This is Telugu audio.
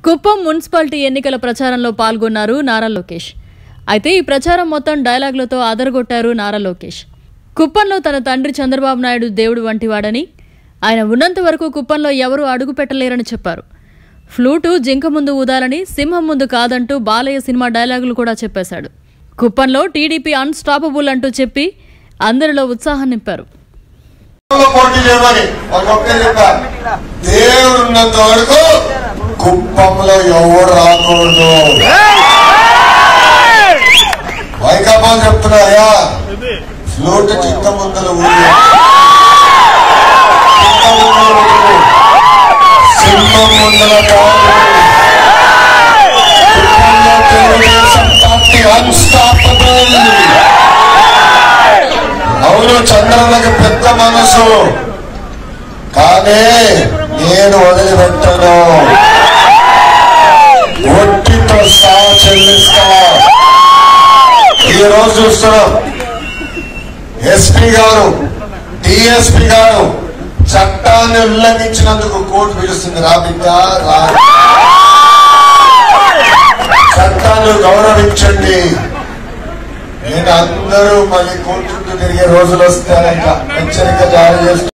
కుప్పం మున్సిపాలిటీ ఎన్నికల ప్రచారంలో పాల్గొన్నారు నారా లోకేష్ అయితే ఈ ప్రచారం మొత్తం డైలాగులతో అదరగొట్టారు నారా లోకేష్ కుప్పంలో తన తండ్రి చంద్రబాబు నాయుడు దేవుడు వంటివాడని ఆయన ఉన్నంత వరకు కుప్పంలో ఎవరూ అడుగు పెట్టలేరని చెప్పారు ఫ్లూటు జింక ముందు ఊదాలని సింహం ముందు కాదంటూ బాలయ్య సినిమా డైలాగులు కూడా చెప్పేశాడు కుప్పంలో టీడీపీ అన్స్టాపబుల్ అంటూ చెప్పి అందరిలో ఉత్సాహం నింపారు కుప్పంలో పోటీ చేయమని ఒక్కొక్కరు చెప్పారు దేవుడు ఉన్నంత వరకు కుప్పంలో ఎవరు రాకూడదు వైకాపా చెప్తున్నాయా ఫ్లూట్ చింత ముందల ఊరు చింత ముందల ఊరు. సింహం ముందల కాదు కుప్పంలో తెలుగుదేశం పార్టీ అన్స్టాపబుల్ అవును చంద్రన్నకి పెద్ద మనసు కానీ నేను వదిలిపెట్టను ఒట్టితో సహా చెల్లిస్తా ఈ రోజు చూస్తున్నాం ఎస్పీ గారు డిఎస్పీ గారు చట్టాన్ని ఉల్లంఘించినందుకు కోర్టు పిలుస్తుంది రా బిడ్డ రా చట్టాన్ని గౌరవించండి నేను అందరూ మళ్ళీ కోర్టు చుట్టూ తిరిగే రోజులు వస్తాయంట హెచ్చరిక జారీ చేస్తూ